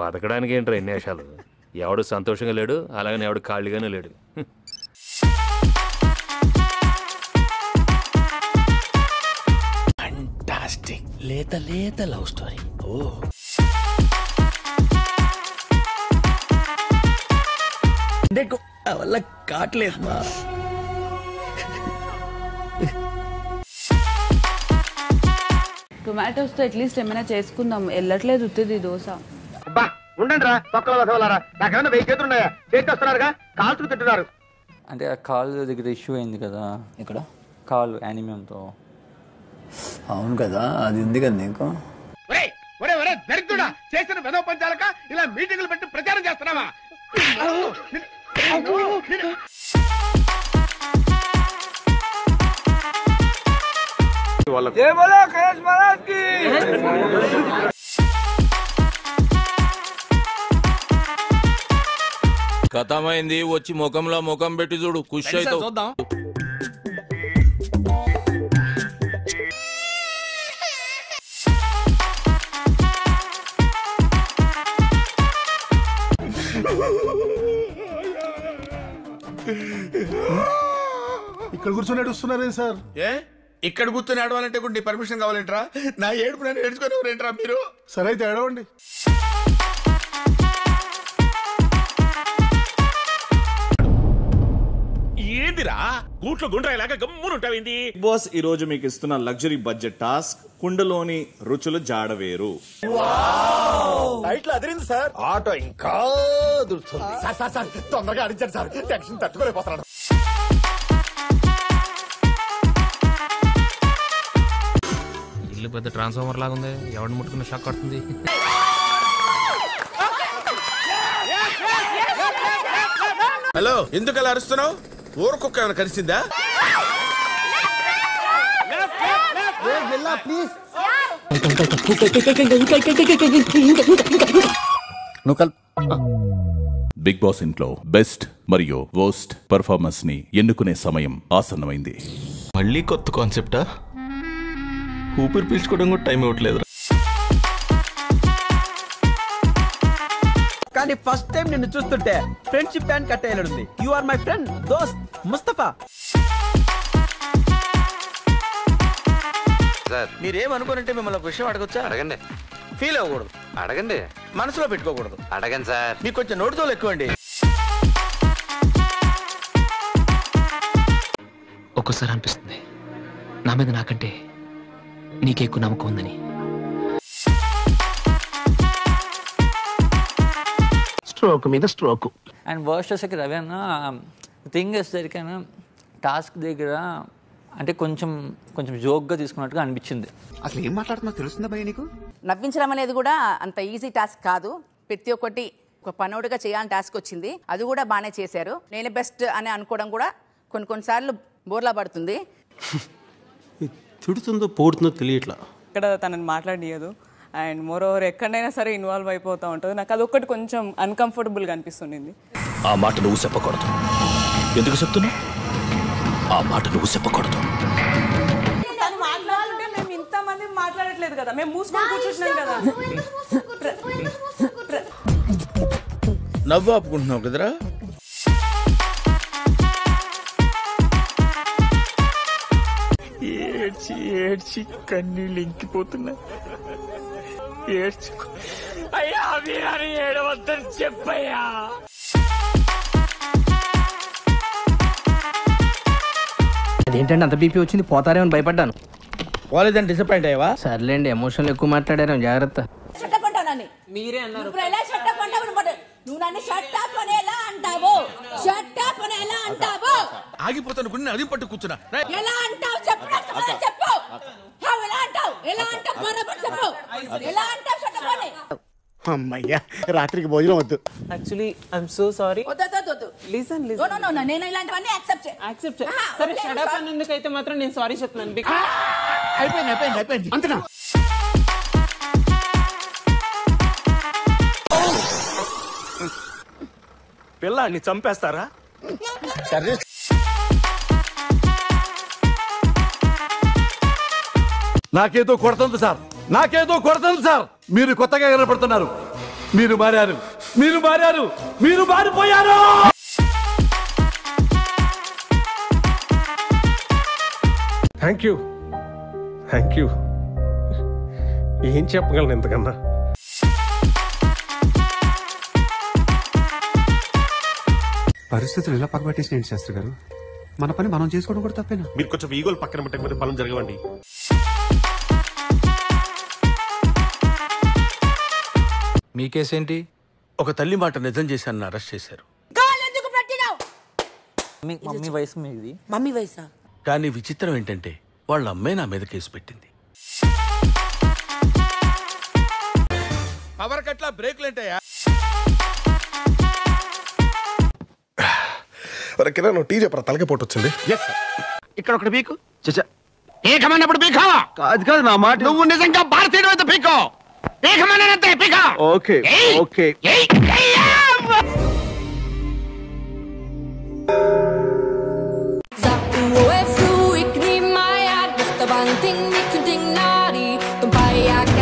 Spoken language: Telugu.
బతకడానికి ఏంట్రా ఎన్ని వేషాలు ఎవడు సంతోషంగా లేడు అలాగని ఎవడు ఖాళీగానే లేడు హ్మ్. ఫంటాస్టిక్ లేత లేత లవ్ స్టోరీ ఓ నీకు నా వల్ల కావట్లేదు మా టొమాటోస్తో అట్లీస్ట్ ఏమైనా చేసుకుందాం వెళ్ళట్లేదు ఉత్తిది దోశ అబ్బా ఉండండి రా తొక్కల వసవలారా నాకేమన్నా వెయ్యి చేతులు ఉన్నాయా చేతి వస్తున్నారుగా కాల్చుకు తింటున్నారు అంటే ఆ కాలు దగ్గర ఇష్యూ అయింది కదా ఇక్కడ కాలు యానిమియంతో అవును కదా అది ఉంది కదా నీకు ఒరే ఒరే ఒరే దరిద్రుడా చేసిన వెదవ పంచాలక ఇలా మీటింగులు పెట్టి ప్రచారం చేస్తున్నావా కథమైంది వచ్చి ముఖంలో ముఖం పెట్టి చూడు ఖుషి అవుతావు చూద్దాం ఇక్కడ కూర్చొని నడుస్తున్నారే సార్ ఏ ఇక్కడ కూర్చొని ఆడవాలంటే కూడా నీ పర్మిషన్ కావాలంటరా నా ఏడుపు నేను ఏడ్చుకొని ఎవరేంట్రా మీరు సరే అయితే ఏడవండి ఏందిరా గూట్లో గుండ్రాయిలాగా గమ్మునుంటావేంది బాస్ ఈ రోజు మీకు ఇస్తున్న లగ్జరీ బడ్జెట్ టాస్క్ కుండలోని రుచులు జాడవేరు ఆటో ఇంకా దురుతుంది సార్ సార్ సార్ తొందరగా అడిచారు సార్ టెన్షన్ తట్టుకోలేకపోతున్నాను ఇల్లు పెద్ద ట్రాన్స్ఫార్మర్ లాగా ఉంది ఎవరిని ముట్టుకున్న షాక్ కొడుతుంది హలో ఎందుకు అలా అరుస్తున్నావు ఊరకొక్క ఏమైనా కలిసిందా నువ్వు కల్ బిగ్ బాస్ ఇంట్లో బెస్ట్ మరియు వర్స్ట్ పర్ఫార్మెన్స్ ని ఎన్నుకునే సమయం ఆసన్నమైంది మళ్ళీ కొత్త కాన్సెప్టా ఊపిరి పీల్చుకోవడం కూడా టైం ఇవ్వట్లేదు కానీ ఫస్ట్ టైం నిన్ను చూస్తుంటే ఫ్రెండ్షిప్ బ్యాండ్ కట్టేయాలనుంది యు ఆర్ మై ఫ్రెండ్ దోస్త్ ముస్తఫా సార్ మీరేమనుకోనంటే మిమ్మల్ని ఒక విషయం అడగొచ్చా అడగండి ఫీల్ అవ్వకూడదు అడగండి మనసులో పెట్టుకోకూడదు అడగండి సార్ మీకు కొంచెం నోటితో ఎక్కువండి ఒక్కోసారి అనిపిస్తుంది నా మీద నాకంటే నీకే ఎక్కువ నమ్మకం ఉందని స్ట్రోక్ మీద స్ట్రోక్ అండ్ వర్స్ట్ వచ్చేసరికి రవి అన్న థింగ్ వచ్చేసరికైనా టాస్క్ దగ్గర అంటే కొంచెం కొంచెం జోక్గా తీసుకున్నట్టుగా అనిపించింది అసలు ఏం మాట్లాడుతున్నావు తెలుస్తుందా భయ నీకు నవ్వించడం అనేది కూడా అంత ఈజీ టాస్క్ కాదు ప్రతి ఒక్కటి ఒక పనోడుగా చేయాలని టాస్క్ వచ్చింది అది కూడా బాగానే చేశారు నేనే బెస్ట్ అని అనుకోవడం కూడా కొన్ని కొన్నిసార్లు బోర్లా పడుతుంది తిడుతుందో పోడుతుందో తెలియట్లా ఇక్కడ తనని మాట్లాడియదు అండ్ మోర్ ఓవర్ ఎక్కడైనా సరే ఇన్వాల్వ్ అయిపోతూ ఉంటుంది నాకు అదొక్కటి కొంచెం అన్కంఫర్టబుల్గా అనిపిస్తుండింది ఆ మాట నువ్వు చెప్పకూడదు ఎందుకు చెప్తున్నావు ఆ మాట నువ్వు చెప్పకూడదు తను మాట్లాడుతుంటే మేము ఇంతమంది మాట్లాడట్లేదు కదా మేము మూసుకొని కూర్చుంటున్నాం కదా నవ్వు ఆపుకుంటున్నావు కదరా ఏడ్చి ఏడ్చి కన్నీళ్ళు ఇంకిపోతున్నాయి ఏడ్చి అయ్యా వీరని ఏడవద్దని చెప్పయ్యా అదేంటంటే అంత బీపీ వచ్చింది పోతారేమని భయపడ్డాను పోలేదని డిసప్పాయింట్ అయ్యావా సర్లేండి ఎమోషన్లు ఎక్కువ మాట్లాడారు జాగ్రత్త మీరే అన్నారు ఎలా షట్ అప్ అంటావు నువ్వు నన్ను షట్ అప్ అని ఎలా అంటావు షట్ అప్ అని ఎలా అంటావు ఆగిపోతాను కొన్ని అది పట్టు కూర్చున్నా రేయ్, ఎలా అంటావు చెప్పు నాకు సమాధానం చెప్పు హౌ ఎలా అంటావు ఎలా అంటావు బరాబర్ చెప్పు ఎలా అంటావు షట్ అప్ అని అమ్మయ్యా రాత్రికి భోజనం వద్దు యాక్చువల్లీ ఐఎమ్ సో సారీ వద్దు వద్దు వద్దు లిసన్ నో నో నో నేను ఇలాంటివన్నీ యాక్సెప్ట్ యాక్సెప్ట్ ఆహా, సరే వదిలేయ్, షడప్ sorry. అన్నందుకు అయితే మాత్రం నేను సారీ చెప్తున్నాను అయిపోయింది అయిపోయింది అయిపోయింది అంతేనా పిల్లాన్ని చంపేస్తారా నాకేదో కొడుతుంది సార్ నాకేదో కొడుతుంది సార్ మీరు కొత్తగా కనపడుతున్నారు మీరు మారారు మీరు మారారు మీరు మారిపోయారు థ్యాంక్ యూ థ్యాంక్ యూ ఏం చెప్పగలను ఇంతకన్నా పరిస్థితులు ఇలా పక్కబట్టేసినాయండి శాస్త్రి గారు మన పని మనం చేసుకోవడం కూడా తప్పేనా మీరు కొంచెం ఈగోలు పక్కన పెట్టకపోతే పనులు జరగవండి మీ కేసేంటి ఒక తల్లి మాట నిజం చేసి అన్న అరెస్ట్ చేశారు మీ మమ్మీ వయసు మీది మమ్మీ వయసా కానీ విచిత్రం ఏంటంటే వాళ్ళ అమ్మాయి నా మీద కేసు పెట్టింది పవర్ కట్ల బ్రేక్లు ఏంటయ్యా కింద నువ్వు టీ చెప్పరా తలకి పోటు వచ్చింది ఇక్కడ ఒకటి పీకు చచ్చా ఏకమైనప్పుడు పీకావా కాదు కాదు నా మాట నువ్వు నిజంగా భారతీయుడు అయితే పీకో ఏకమైనంతే పీకా okay okay Zappar och är fru i knivmajad Bästa vanting, vilken ding nari De pajar